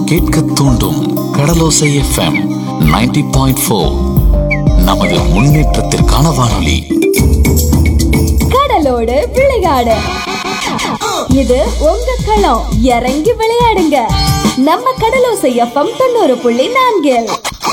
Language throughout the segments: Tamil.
கேட்க தூண்டும் கடலோசை எஃப்எம் 90.4 பாயிண்ட் ஃபோர் நமது முன்னேற்றத்திற்கான வானொலி கடலோடு விளையாடு இது உங்க களம் இறங்கி விளையாடுங்க நம்ம கடலோசை எஃப்எம் தொண்ணூறு புள்ளி நான்கில்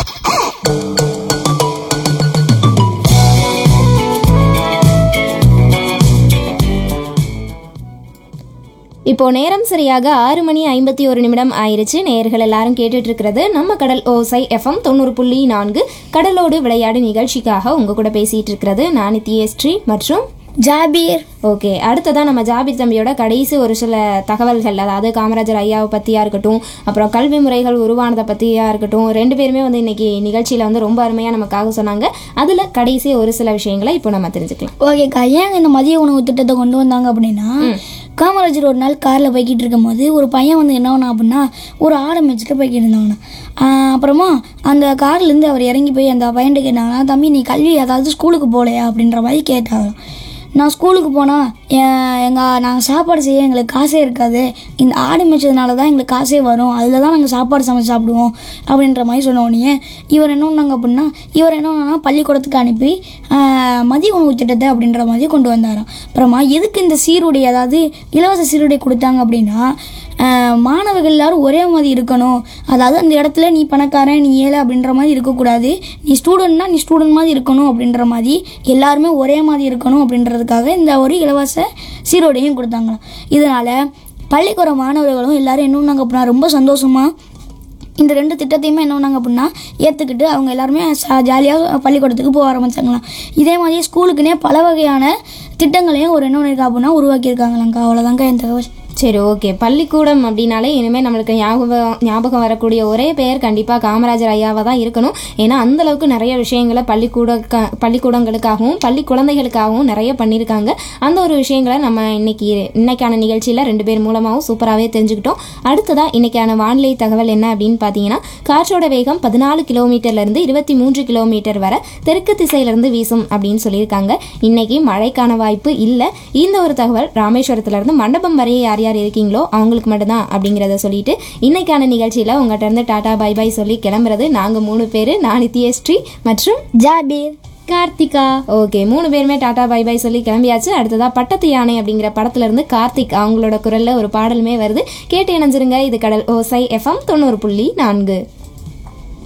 இப்போ நேரம் சரியாக ஆறு மணி ஐம்பத்தி ஒரு நிமிடம் ஆயிருச்சு நேயர்கள் எல்லாரும் கேட்டுட்டு இருக்கிறது நம்ம கடல் ஓசை எஃப்எம் தொண்ணூறு புள்ளி நான்கு கடலோடு விளையாடு நிகழ்ச்சிக்காக உங்க கூட பேசிட்டு இருக்கிறது நான் நித்யஸ்ரீ மற்றும் ஜாபீர் ஓகே அடுத்ததான் நம்ம ஜாபிர் தம்பியோட கடைசி ஒரு சில தகவல்கள் அதாவது காமராஜர் ஐயாவை பற்றியா இருக்கட்டும் அப்புறம் கல்வி முறைகள் உருவானதை பற்றியா இருக்கட்டும் ரெண்டு பேருமே வந்து இன்னைக்கு நிகழ்ச்சியில் வந்து ரொம்ப அருமையாக நமக்காக சொன்னாங்க அதில் கடைசி ஒரு சில விஷயங்களை இப்போ நம்ம தெரிஞ்சுக்கலாம் ஓகேக்கா ஏன் இந்த மதிய உணவு திட்டத்தை கொண்டு வந்தாங்க அப்படின்னா காமராஜர் ஒரு நாள் காரில் போய்கிட்டு இருக்கும்போது ஒரு பையன் வந்து என்ன பண்ணா அப்படின்னா ஒரு ஆடை மேய்ச்சிட்டு போய்கிட்டு இருந்தாங்கண்ணா ஆஹ் அப்புறமா அந்த கார்லேருந்து அவர் இறங்கி போய் அந்த பையன்ட்டு கேட்டாங்கன்னா தம்பி நீ கல்வி அதாவது ஸ்கூலுக்கு போகலையா அப்படின்ற மாதிரி கேட்டாங்க நான் ஸ்கூலுக்கு போனால் எங்கள் நாங்கள் சாப்பாடு செய்ய எங்களுக்கு காசே இருக்காது இந்த ஆடு மேய்ச்சதுனால தான் எங்களுக்கு காசே வரும் அதில் தான் நாங்கள் சாப்பாடு சமைச்சு சாப்பிடுவோம் அப்படின்ற மாதிரி சொன்ன உடனே இவர் என்ன பண்ணாங்க அப்படின்னா இவர் என்ன பண்ணா பள்ளிக்கூடத்துக்கு அனுப்பி ஆஹ், மதிய உணவு திட்டத்தை அப்படின்ற மாதிரி கொண்டு வந்தாராம் அப்புறமா எதுக்கு இந்த சீருடை அதாவது இலவச சீருடை கொடுத்தாங்க அப்படின்னா ஆஹ், மாணவர்கள் எல்லாரும் ஒரே மாதிரி இருக்கணும் அதாவது அந்த இடத்துல நீ பணக்காரன் நீ ஏழை அப்படின்ற மாதிரி இருக்கக்கூடாது நீ ஸ்டூடெண்ட்னா நீ ஸ்டூடெண்ட் மாதிரி இருக்கணும் அப்படின்ற மாதிரி எல்லாருமே ஒரே மாதிரி இருக்கணும் அப்படின்றதுக்காக இந்த ஒரு இலவச சீருடையும் கொடுத்தாங்களாம் இதனால் பள்ளிக்கூட மாணவர்களும் எல்லாரும் என்ன பண்ணாங்க அப்படின்னா ரொம்ப சந்தோஷமாக இந்த ரெண்டு திட்டத்தையுமே என்ன பண்ணாங்க அப்படின்னா ஏற்றுக்கிட்டு அவங்க எல்லாருமே ஜாலியாக பள்ளிக்கூடத்துக்கு போக ஆரம்பிச்சாங்களாம் இதே மாதிரியே ஸ்கூலுக்குன்னே பல வகையான திட்டங்களையும் ஒரு என்ன பண்ணியிருக்கா அப்படின்னா உருவாக்கியிருக்காங்களாங்க்கா அவ்வளோதாங்க என் தகவல் சரி ஓகே பள்ளிக்கூடம் அப்படின்னாலே இனிமேல் நம்மளுக்கு ஞாபகம் ஞாபகம் வரக்கூடிய ஒரே பெயர் கண்டிப்பாக காமராஜர் ஐயாவாக தான் இருக்கணும் ஏன்னா அந்த அளவுக்கு நிறைய விஷயங்களை பள்ளிக்கூட பள்ளிக்கூடங்களுக்காகவும் பள்ளி குழந்தைகளுக்காகவும் நிறைய பண்ணியிருக்காங்க அந்த ஒரு விஷயங்களை நம்ம இன்னைக்கு இன்னைக்கான நிகழ்ச்சியில் ரெண்டு பேர் மூலமாகவும் சூப்பராகவே தெரிஞ்சுக்கிட்டோம் அடுத்ததாக இன்னைக்கான வானிலை தகவல் என்ன அப்படின்னு பார்த்தீங்கன்னா காற்றோட வேகம் பதினாலு கிலோமீட்டர்லேருந்து இருபத்தி மூன்று கிலோமீட்டர் வரை தெற்கு திசையிலிருந்து வீசும் அப்படின்னு சொல்லியிருக்காங்க இன்னைக்கு மழைக்கான வாய்ப்பு இல்லை இந்த ஒரு தகவல் ராமேஸ்வரத்துலேருந்து மண்டபம் வரைய யார் யார் இருக்கீங்களோ அவங்களுக்கு மட்டும்தான் அப்படிங்கிறத சொல்லிட்டு இன்னைக்கான நிகழ்ச்சியில் உங்கள்கிட்ட இருந்து டாடா பை பை சொல்லி கிளம்புறது நாங்கள் மூணு பேர் நான் நித்யஸ்ரீ மற்றும் ஜாபீர் கார்த்திகா ஓகே மூணு பேருமே டாடா பை பை சொல்லி கிளம்பியாச்சு அடுத்ததா பட்டத்து யானை அப்படிங்கிற படத்துல இருந்து கார்த்திக் அவங்களோட குரல்ல ஒரு பாடலுமே வருது கேட்டு இணைஞ்சிருங்க இது கடல் ஓசை எஃப்எம் தொண்ணூறு புள்ளி நான்கு